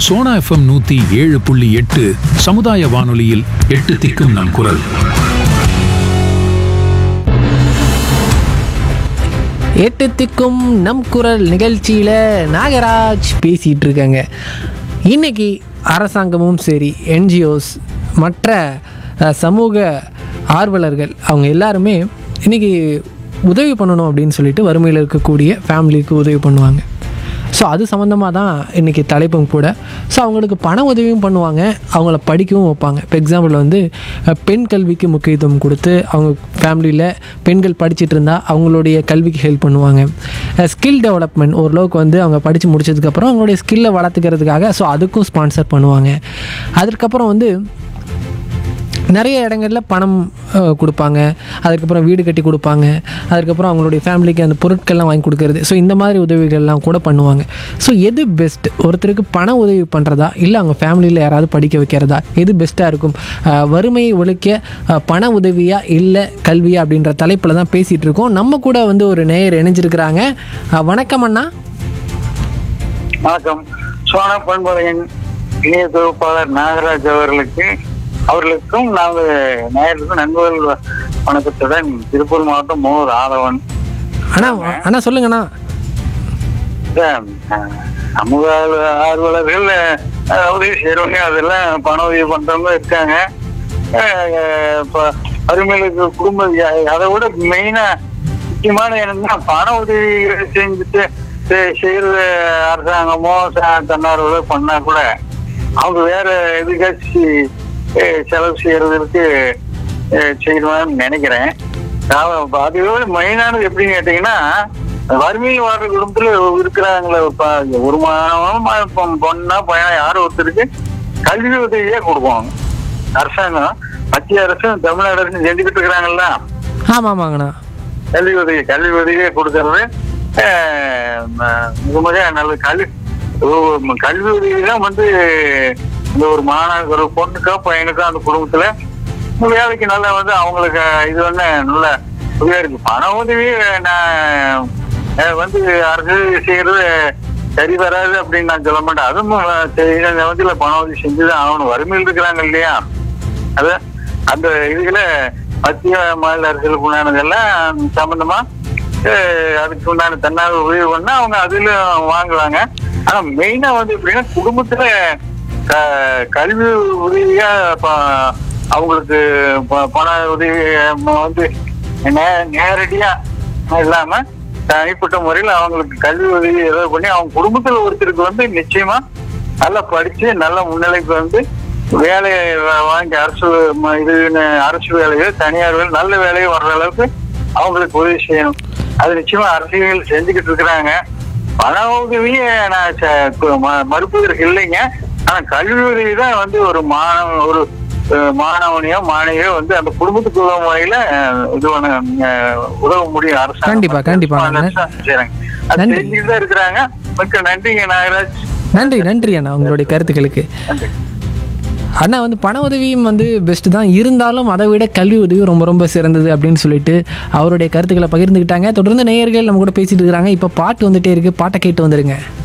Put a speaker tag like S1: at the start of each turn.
S1: Sona FM நூத்தி ஏழு புள்ளி எட்டு சமுதாய வானொலியில் எட்டு திக்கும் நம் குரல்
S2: எட்டு திக்கும் நம் குரல் நிகழ்ச்சியில் நாகராஜ் பேசிகிட்டு இருக்காங்க இன்னைக்கு அரசாங்கமும் சரி என்ஜிஓஸ் மற்ற அஹ், சமூக ஆர்வலர்கள் அவங்க எல்லாருமே இன்னைக்கு உதவி பண்ணணும் அப்படின்னு சொல்லிட்டு வறுமையில் இருக்கக்கூடிய ஃபேமிலிக்கு உதவி பண்ணுவாங்க ஸோ அது சம்மந்தமாக தான் இன்றைக்கி தலைப்பும் கூட ஸோ அவங்களுக்கு பண உதவியும் பண்ணுவாங்க அவங்கள படிக்கவும் வைப்பாங்க இப்போ எக்ஸாம்பிள் வந்து அஹ், பெண் கல்விக்கு முக்கியத்துவம் கொடுத்து அவங்க ஃபேமிலியில் பெண்கள் படிச்சுட்டு இருந்தால் அவங்களுடைய கல்விக்கு ஹெல்ப் பண்ணுவாங்க ஸ்கில் டெவலப்மெண்ட் ஓரளவுக்கு வந்து அவங்க படித்து முடிச்சதுக்கப்புறம் அவங்களுடைய ஸ்கில்லை வளர்த்துக்கிறதுக்காக ஸோ அதுக்கும் ஸ்பான்சர் பண்ணுவாங்க அதுக்கப்புறம் வந்து நிறைய இடங்களில் பணம் அஹ், கொடுப்பாங்க அதுக்கப்புறம் வீடு கட்டி கொடுப்பாங்க அதுக்கப்புறம் அவங்களுடைய ஃபேமிலிக்கு அந்த பொருட்கள்லாம் வாங்கி கொடுக்கறது ஸோ இந்த மாதிரி உதவிகள்லாம் கூட பண்ணுவாங்க ஸோ எது பெஸ்ட் ஒருத்தருக்கு பண உதவி பண்ணுறதா இல்லை அவங்க ஃபேமிலியில் யாராவது படிக்க வைக்கிறதா எது பெஸ்ட்டாக இருக்கும் அஹ், வறுமையை ஒழிக்க அஹ், பண உதவியா இல்லை கல்வியா அப்படின்ற தலைப்பில் தான் பேசிகிட்டு இருக்கோம் நம்ம கூட வந்து ஒரு நேயர் இணைஞ்சிருக்கிறாங்க அஹ், வணக்கம் அண்ணா
S3: வணக்கம் சோனா பண்பலையின் இணைய தொகுப்பாளர் நாகராஜ் அவர்களுக்கு அவர்களுக்கும் நாங்கள் நேயர்களுக்கும் நண்பர்கள் வணக்கத்துடன் திருப்பூர் மாவட்டம் மோர் ஆதவன்
S2: அண்ணா அண்ணா சொல்லுங்கண்ணா
S3: இந்த, அஹ், சமூக ஆர்வ- ஆர்வலர்கள் அஹ், உதவி செய்யறவங்க அதெல்லாம் பண உதவி பண்றவங்க இருக்காங்க அஹ், இப்ப வறுமையிலுக்கு குடும்ப அதை விட மெயினா முக்கியமான என்னன்னா பண உதவி செஞ்சுட்டு செ- செய்யறது அரசாங்கமோ ச- தன்னார்வலோ பண்ணா கூட அவங்க வேற எதுக்காச்சும் அஹ், செலவு செய்யறதுக்கு அஹ், செய்யணும்னு நினைக்கிறேன் நான் அதுவே மெயினானது எப்படின்னு கேட்டீங்கன்னா வறுமையில் வாழ்ற குடும்பத்துல இருக்கிறாங்களே இப்ப ஒரு மாதம் இப்ப பொண்ணா பையனா யாரும் ஒருத்தருக்கு கல்வி உதவியே கொடுப்பாங்க அரசாங்கம் மத்திய அரசும் தமிழ்நாடு அரசும் செஞ்சுக்கிட்டு இருக்கிறாங்கல்ல
S2: ஆமாம் ஆமாங்கண்ணா
S3: கல்வி உதவி கல்வி உதவியே கொடுக்கறது அஹ், ம- மிக மிக நல்ல கல்வி ஓ- கல்வி உதவி தான் வந்து இந்த ஒரு மாணவர் ஒரு பொண்ணுக்கோ பையனுக்கோ அந்த குடும்பத்துல வேலைக்கு நல்லா வந்து அவங்களுக்கு இது வந்து நல்ல உதவியா இருக்கு பண உதவி நான் அஹ், வந்து அரசு செய்யறது சரி வராது அப்படின்னு நான் சொல்ல மாட்டேன் அதுவும் சரி, இந்த வந்து பண உதவி செஞ்சுதான் ஆகணும் வறுமையில் இருக்கிறாங்க இல்லையா அது அந்த இதுல மத்திய மாநில அரசுகளுக்கு உண்டானதெல்லாம் சம்பந்தமா அஹ், அதுக்கு உண்டான தன்னார்வ உதவி பண்ணா அவங்க அதுல வாங்குவாங்க ஆனா மெயினா வந்து எப்படின்னா குடும்பத்துல க- கல்வி உதவியா ப- அவங்களுக்கு ப- பண உதவி ம- வந்து நே- நேரடியா இல்லாம தனிப்பட்ட முறையில் அவங்களுக்கு கல்வி உதவி ஏதாவது பண்ணி அவங்க குடும்பத்துல ஒருத்தருக்கு வந்து நிச்சயமா நல்லா படிச்சு நல்ல முன்னிலைக்கு வந்து வேலையை வா- வாங்கி அரசு ம- இதுன்னு அரசு வேலையோ தனியார் வேலை நல்ல வேலையோ வர்ற அளவுக்கு அவங்களுக்கு உதவி செய்யணும் அது நிச்சயமா அரசியல் செஞ்சுக்கிட்டு இருக்கிறாங்க பண உதவியை நான் ச- கு- ம- மறுப்பதற்கு இல்லைங்க ஆனா கல்வி உதவி தான் வந்து ஒரு மாணவ ஒரு அஹ், மாணவனையோ மாணவியோ வந்து அந்த குடும்பத்துக்கு உதவும் வகையில அஹ், இது பண்ண அஹ், உதவ முடியும் அரசாங்கம்
S2: கண்டிப்பா, கண்டிப்பா.
S3: செய்றாங்க. அது
S2: நன்றி.
S3: செஞ்சுட்டு தான் இருக்கிறாங்க மிக்க நன்றிங்க நாகராஜ்
S2: நன்றி நன்றி அண்ணா உங்களுடைய கருத்துக்களுக்கு
S3: நன்றி
S2: அண்ணா வந்து பண உதவியும் வந்து பெஸ்ட் தான் இருந்தாலும் அதை விட கல்வி உதவி ரொம்ப ரொம்ப சிறந்தது அப்படின்னு சொல்லிட்டு அவருடைய கருத்துக்களை பகிர்ந்துக்கிட்டாங்க தொடர்ந்து நேயர்கள் நம்ம கூட பேசிட்டு இருக்கிறாங்க இப்போ பாட்டு வந்துட்டே இருக்கு பாட்டை கேட்டு வந்துருங்க